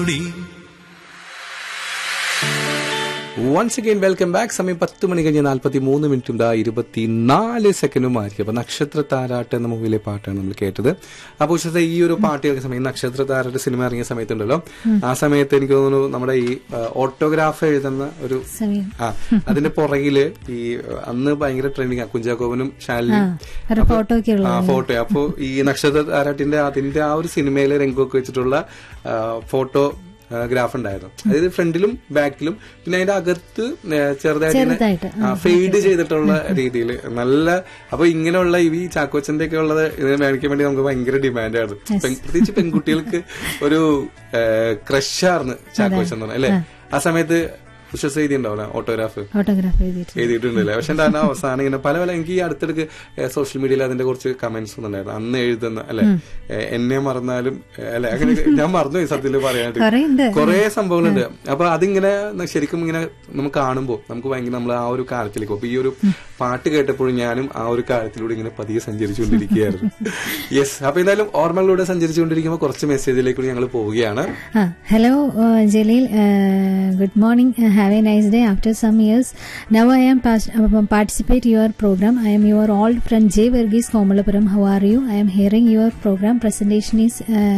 once again welcome back സമയം പത്ത് മണി കഴിഞ്ഞ് നാൽപ്പത്തി മൂന്ന് മിനിറ്റും ദാ ഇരുപത്തിനാല് സെക്കൻഡും ആയിരിക്കും അപ്പൊ നക്ഷത്ര താരാട്ട് എന്ന മൂവിയിലെ പാട്ടാണ് നമ്മൾ കേട്ടത് അപ്പൊ ഉച്ചത്തെ ഈ ഒരു പാട്ട് കേൾക്കുന്ന സമയം നക്ഷത്ര താരാട്ട് സിനിമ ഇറങ്ങിയ സമയത്തുണ്ടല്ലോ ആ സമയത്ത് എനിക്ക് തോന്നുന്നു നമ്മുടെ ഈ ഓട്ടോഗ്രാഫ് എഴുതുന്ന ഒരു സമയം ആ അതിന്റെ പുറകില് ഈ അന്ന് ഭയങ്കര ട്രെൻഡിങ് കുഞ്ചാക്കോവനും ഷാലിനും ഒരു ഫോട്ടോ ഒക്കെ ഉള്ളത് ആ ഫോട്ടോ അപ്പോ ഈ നക്ഷത്ര താരാട്ടിന്റെ അതിന്റെ ആ ഒരു സിനിമയിലെ രംഗമൊക്കെ വെച്ചിട്ടുള്ള ഫോട്ടോ ഗ്രാഫ് ഉണ്ടായിരുന്നു അതായത് ഫ്രണ്ടിലും ബാക്കിലും പിന്നെ അതിന്റെ അകത്ത് ചെറുതായിട്ട് ചെറുതായിട്ട്, ഫെയ്ഡ് ചെയ്തിട്ടുള്ള രീതിയിൽ നല്ല അപ്പൊ ഇങ്ങനെയുള്ള ഈ ചാക്കോച്ചന്റെ ഒക്കെ ഉള്ളത് ഇത് മേടിക്കാൻ വേണ്ടി നമുക്ക് ഭയങ്കര ഡിമാൻഡായിരുന്നു പ്രത്യേകിച്ച് പെൺകുട്ടികൾക്ക് ഒരു ക്രഷാർന്ന് ചാക്കോച്ചൻ എന്ന് പറഞ്ഞാൽ അല്ലെ ആ സമയത്ത് വിശ്വസ് എഴുതി ഉണ്ടാവില്ല ഓട്ടോഗ്രാഫ് ഫോട്ടോഗ്രാഫ് എഴുതിയിട്ട് എഴുതിയിട്ടുണ്ടല്ലേ പക്ഷെ എന്താണ് അവസാനം ഇങ്ങനെ പല പല എനിക്ക് ഈ അടുത്തിടക്ക് സോഷ്യൽ മീഡിയയിൽ അതിന്റെ കുറച്ച് കമന്റ്സ് ഉണ്ടായിരുന്നു അന്ന് എഴുതുന്ന അല്ലെ എന്നെ മറന്നാലും ഏ, അല്ലെ അങ്ങനെ ഞാൻ മറന്നുപോയി സത്യത്തിൽ പറയാനായിട്ട് കുറെ ഉണ്ട് കുറെ സംഭവങ്ങളുണ്ട് അപ്പൊ അതിങ്ങനെ ന- ശരിക്കും ഇങ്ങനെ നമുക്ക് കാണുമ്പോൾ നമുക്ക് ഭയങ്കര നമ്മൾ ആ ഒരു കാലത്തിലേക്ക് അപ്പൊ ഈ ഒരു പാട്ട് കേട്ടപ്പോഴും ഞാനും ആ ഒരു കാലത്തിലൂടെ ഇങ്ങനെ പതിയെ സഞ്ചരിച്ചുകൊണ്ടിരിക്കുകയായിരുന്നു യെസ് അപ്പൊ എന്തായാലും ഓർമ്മകളിലൂടെ സഞ്ചരിച്ചുകൊണ്ടിരിക്കുമ്പോൾ കുറച്ച് മെസ്സേജിലേക്ക് ഞങ്ങൾ പോവുകയാണ് ആ hello Jaleel good morning have a nice day after some years now I am participate your programme I'm your old friend J Varghese Komalapuram how are you I'm hearing your programme presentation is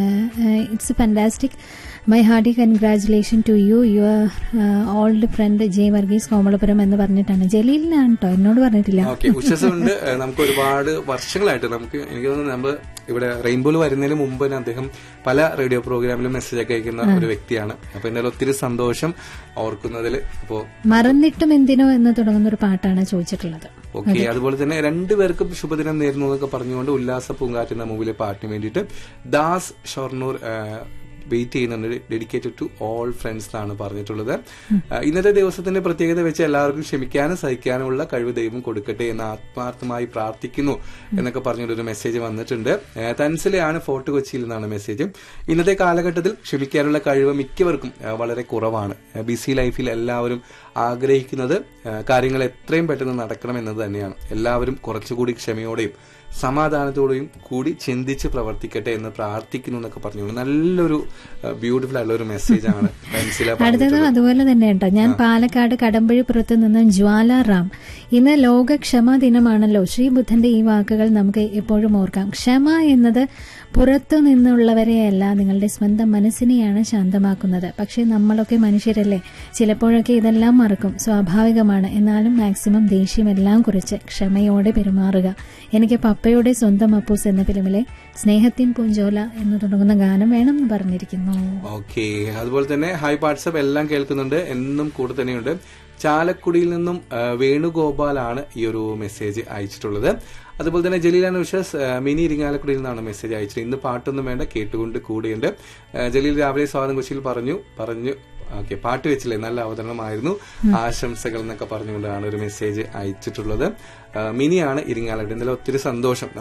it's fantastic my hearty congratulation to you your old friend J Varghese Komalapuram എന്ന് പറഞ്ഞിട്ടാണ് ജലീലിനാണ് കേട്ടോ എന്നോട് പറഞ്ഞിട്ടില്ല okay ഉച്ചസുണ്ട് നമുക്ക് ഒരുപാട് വർഷങ്ങളായിട്ട് നമുക്ക് എനിക്ക് തോന്നുന്നു നമ്മൾ ഇവിടെ റെയിൻബോയിൽ വരുന്നതിന് മുമ്പ് തന്നെ അദ്ദേഹം പല റേഡിയോ പ്രോഗ്രാമിലും മെസ്സേജ് ഒക്കെ അയക്കുന്ന ഒരു വ്യക്തിയാണ് അപ്പൊ എന്തായാലും ഒത്തിരി സന്തോഷം ഓർക്കുന്നതിൽ അപ്പോ മറന്നിട്ടും എന്തിനോ എന്ന് തുടങ്ങുന്ന ഒരു പാട്ടാണ് ചോദിച്ചിട്ടുള്ളത് ഓക്കെ അതുപോലെ തന്നെ രണ്ടുപേർക്കും ശുഭദിനം നേരുന്നു എന്നൊക്കെ പറഞ്ഞുകൊണ്ട് ഉല്ലാസ പൂങ്കാറ്റ് എന്ന മൂവിലെ പാട്ടിന് വേണ്ടിയിട്ട് ദാസ് ഷൊർണൂർ വെയിറ്റ് ചെയ്യുന്നുണ്ട് ഡെഡിക്കേറ്റഡ് ടു ഓൾ ഫ്രണ്ട്സ് എന്നാണ് പറഞ്ഞിട്ടുള്ളത് ആ, ഇന്നത്തെ ദിവസത്തിന്റെ പ്രത്യേകത വെച്ച് എല്ലാവർക്കും ക്ഷമിക്കാനും സഹിക്കാനുമുള്ള കഴിവ് ദൈവം കൊടുക്കട്ടെ എന്ന് ആത്മാർത്ഥമായി പ്രാർത്ഥിക്കുന്നു എന്നൊക്കെ പറഞ്ഞിട്ടൊരു മെസ്സേജ് വന്നിട്ടുണ്ട് ആ, തൻസിലെയാണ് ഫോർട്ട് കൊച്ചിയിൽ നിന്നാണ് മെസ്സേജ് ഇന്നത്തെ കാലഘട്ടത്തിൽ ക്ഷമിക്കാനുള്ള കഴിവ് മിക്കവർക്കും ആ, വളരെ കുറവാണ് ബിസി ലൈഫിൽ എല്ലാവരും ആഗ്രഹിക്കുന്നത് ആ, കാര്യങ്ങൾ എത്രയും പെട്ടെന്ന് നടക്കണം എന്നത് തന്നെയാണ് എല്ലാവരും കുറച്ചുകൂടി ക്ഷമയോടെയും സമാധാനത്തോടെയും കൂടി ചിന്തിച്ച് പ്രവർത്തിക്കട്ടെ എന്ന് പ്രാർത്ഥിക്കുന്നു എന്നൊക്കെ പറഞ്ഞുകൊണ്ട് നല്ലൊരു ബ്യൂട്ടിഫുൾ ആയിട്ടുള്ള ഒരു മെസ്സേജ് ആണ് പെൻസില അടുത്തത് അതുപോലെ തന്നെ കേട്ടോ ഞാൻ പാലക്കാട് കടമ്പഴിപ്പുറത്ത് നിന്ന് ജ്വാല റാം ഇന്ന് ലോക ക്ഷമ ദിനമാണല്ലോ ശ്രീബുദ്ധന്റെ ഈ വാക്കുകൾ നമുക്ക് എപ്പോഴും ഓർക്കാം ക്ഷമ എന്നത് പുറത്തു നിന്നുള്ളവരെയല്ല നിങ്ങളുടെ സ്വന്തം മനസ്സിനെയാണ് ശാന്തമാക്കുന്നത് പക്ഷേ നമ്മളൊക്കെ മനുഷ്യരല്ലേ ചിലപ്പോഴൊക്കെ ഇതെല്ലാം മറക്കും സ്വാഭാവികമാണ് എന്നാലും മാക്സിമം ദേഷ്യമെല്ലാം കുറിച്ച് ക്ഷമയോടെ പെരുമാറുക എനിക്ക് പപ്പയുടെ സ്വന്തം അപ്പൂസ് എന്ന ഫിലിമിലെ സ്നേഹത്തിൻ പൂഞ്ചോല എന്ന് തുടങ്ങുന്ന ഗാനം വേണം എന്ന് പറഞ്ഞിരിക്കുന്നു ഓക്കെ അതുപോലെ തന്നെ ഹായ് വാട്സപ്പ് എല്ലാം കേൾക്കുന്നുണ്ട് എന്നും കൂടെ തന്നെയുണ്ട് ചാലക്കുടിയിൽ നിന്നും ആ, വേണുഗോപാലാണ് ഈ ഒരു മെസ്സേജ് അയച്ചിട്ടുള്ളത് അതുപോലെ തന്നെ ജലീലാൻ ഉഷസ് ആ, മിനി ഇരിങ്ങാലക്കുടിയിൽ നിന്നാണ് മെസ്സേജ് അയച്ചത് ഇന്ന് പാട്ടൊന്നും വേണ്ട കേട്ടുകൊണ്ട് കൂടെയുണ്ട് ആ, ജലീൽ രാവിലെ സ്വാഗതം കൊച്ചിയിൽ പറഞ്ഞു പറഞ്ഞു ഓക്കെ പാട്ട് വെച്ചില്ലേ നല്ല അവതരണമായിരുന്നു ആശംസകൾ എന്നൊക്കെ പറഞ്ഞുകൊണ്ടാണ് ഒരു മെസ്സേജ് അയച്ചിട്ടുള്ളത് ആ, മിനിയാണ് ഇരിങ്ങാലക്കുടി എന്തായാലും ഒത്തിരി സന്തോഷം